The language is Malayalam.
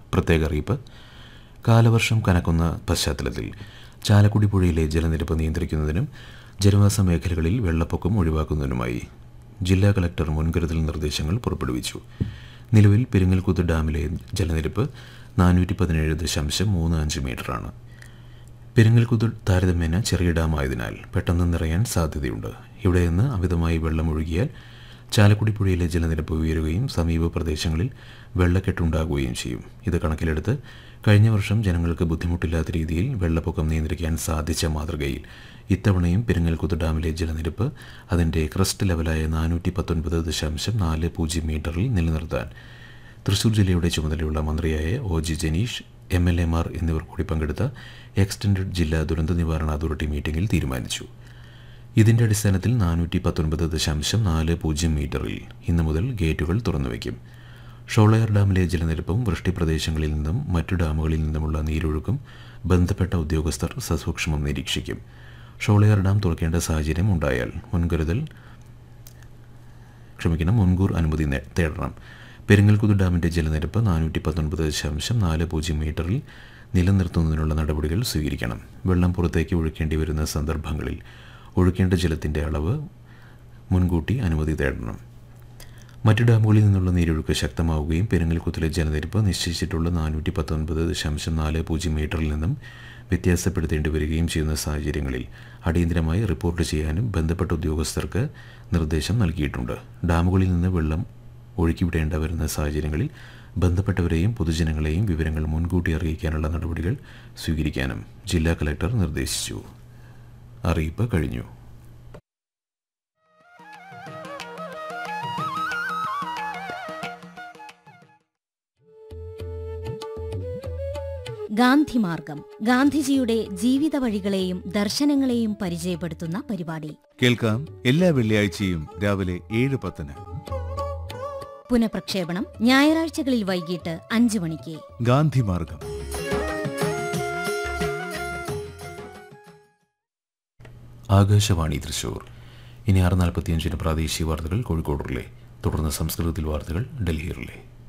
പ്രത്യേക അറിയിപ്പ് കാലവർഷം കനക്കുന്ന പശ്ചാത്തലത്തിൽ ചാലക്കുടി പുഴയിലെ ജലനിരപ്പ് നിയന്ത്രിക്കുന്നതിനും ജനവാസ മേഖലകളിൽ വെള്ളപ്പൊക്കം ഒഴിവാക്കുന്നതിനുമായി ജില്ലാ കളക്ടർ മുൻകരുതൽ നിർദ്ദേശങ്ങൾ പുറപ്പെടുവിച്ചു നിലവിൽ പെരിങ്ങൽകുത്ത് ഡാമിലെ ജലനിരപ്പ് നാനൂറ്റി പതിനേഴ് ദശാംശം മൂന്ന് അഞ്ച് മീറ്ററാണ് പെരിങ്ങൽകുത്ത് താരതമ്യേന ചെറിയ ഡാമായതിനാൽ പെട്ടെന്ന് നിറയാൻ സാധ്യതയുണ്ട് ഇവിടെ നിന്ന് അമിതമായി വെള്ളം ഒഴുകിയാൽ ചാലക്കുടി പുഴയിലെ ജലനിരപ്പ് ഉയരുകയും സമീപ പ്രദേശങ്ങളിൽ വെള്ളക്കെട്ടുണ്ടാകുകയും ചെയ്യും ഇത് കണക്കിലെടുത്ത് കഴിഞ്ഞ വർഷം ജനങ്ങൾക്ക് ബുദ്ധിമുട്ടില്ലാത്ത രീതിയിൽ വെള്ളപ്പൊക്കം നിയന്ത്രിക്കാൻ സാധിച്ച മാതൃകയിൽ ഇത്തവണയും പെരിങ്ങൽകുത്ത് ഡാമിലെ ജലനിരപ്പ് അതിൻ്റെ ക്രസ്റ്റ് ലെവലായ നാനൂറ്റി പത്തൊൻപത് ദശാംശം നാല് പൂജ്യം മീറ്ററിൽ നിലനിർത്താൻ തൃശൂർ ജില്ലയുടെ ചുമതലയുള്ള മന്ത്രിയായ O G Janeesh M L എമാർ എന്നിവർ കൂടി പങ്കെടുത്ത എക്സ്റ്റൻഡഡ് ജില്ലാ ദുരന്ത നിവാരണ അതോറിറ്റി മീറ്റിംഗിൽ തീരുമാനിച്ചു ഇതിന്റെ അടിസ്ഥാനത്തിൽ നാനൂറ്റി പത്തൊൻപത് ദശാംശം നാല് പൂജ്യം മീറ്ററിൽ ഇന്നു മുതൽ ഗേറ്റുകൾ തുറന്നുവയ്ക്കും ഷോളയർ ഡാമിലെ ജലനിരപ്പും വൃഷ്ടി പ്രദേശങ്ങളിൽ നിന്നും മറ്റു ഡാമുകളിൽ നിന്നുമുള്ള നീരൊഴുക്കും ബന്ധപ്പെട്ട ഉദ്യോഗസ്ഥർ സസൂക്ഷ്മം നിരീക്ഷിക്കും ഷോളയർ ഡാം തുറക്കേണ്ട സാഹചര്യം ഉണ്ടായാൽ മുൻകരുതൽ ക്ഷമിക്കണം മുൻകൂർ അനുമതി നേ- തേടണം പെരിങ്ങൽകുത്ത് ഡാമിന്റെ ജലനിരപ്പ് നാനൂറ്റി പത്തൊൻപത് ദശാംശം നാല് പൂജ്യം മീറ്ററിൽ നിലനിർത്തുന്നതിനുള്ള നടപടികൾ സ്വീകരിക്കണം വെള്ളം പുറത്തേക്ക് ഒഴുക്കേണ്ടി വരുന്ന സന്ദർഭങ്ങളിൽ ഒഴുക്കേണ്ട ജലത്തിന്റെ അളവ് മുൻകൂട്ടി അനുമതി തേടണം മറ്റു ഡാമുകളിൽ നിന്നുള്ള നീരൊഴുക്ക് ശക്തമാവുകയും പെരിങ്ങൽകുത്തിലെ ജലനിരപ്പ് നിശ്ചയിച്ചിട്ടുള്ള നാനൂറ്റി പത്തൊൻപത് ദശാംശം നാല് പൂജ്യം മീറ്ററിൽ നിന്നും വ്യത്യാസപ്പെടുത്തേണ്ടി വരികയും ചെയ്യുന്ന സാഹചര്യങ്ങളിൽ അടിയന്തരമായി റിപ്പോർട്ട് ചെയ്യാനും ബന്ധപ്പെട്ട ഉദ്യോഗസ്ഥർക്ക് നിർദ്ദേശം നൽകിയിട്ടുണ്ട് ഡാമുകളിൽ നിന്ന് വെള്ളം ഒഴുക്കിവിടേണ്ട വരുന്ന സാഹചര്യങ്ങളിൽ ബന്ധപ്പെട്ടവരെയും പൊതുജനങ്ങളെയും വിവരങ്ങൾ മുൻകൂട്ടി അറിയിക്കാനുള്ള നടപടികൾ സ്വീകരിക്കാനും ജില്ലാ കലക്ടർ നിർദ്ദേശിച്ചു അറിയിപ്പ് കഴിഞ്ഞു ഗാന്ധിമാർഗം ഗാന്ധിജിയുടെ ജീവിത വഴികളെയും ദർശനങ്ങളെയും പരിചയപ്പെടുത്തുന്ന പരിപാടി കേൾക്കാം എല്ലാ വെള്ളിയാഴ്ചയും രാവിലെ ഏഴ് പത്തിന് പുനഃപ്രക്ഷേപണം ഞായറാഴ്ചകളിൽ വൈകിട്ട് അഞ്ചു മണിക്ക് ഗാന്ധിമാർഗം ആകാശവാണി തൃശൂർ ഇനി ആറ് നാൽപ്പത്തിയഞ്ചിന് പ്രാദേശിക വാർത്തകൾ കോഴിക്കോട് റിലേ തുടർന്ന് സംസ്കൃതത്തിൽ വാർത്തകൾ ഡൽഹി റിലേ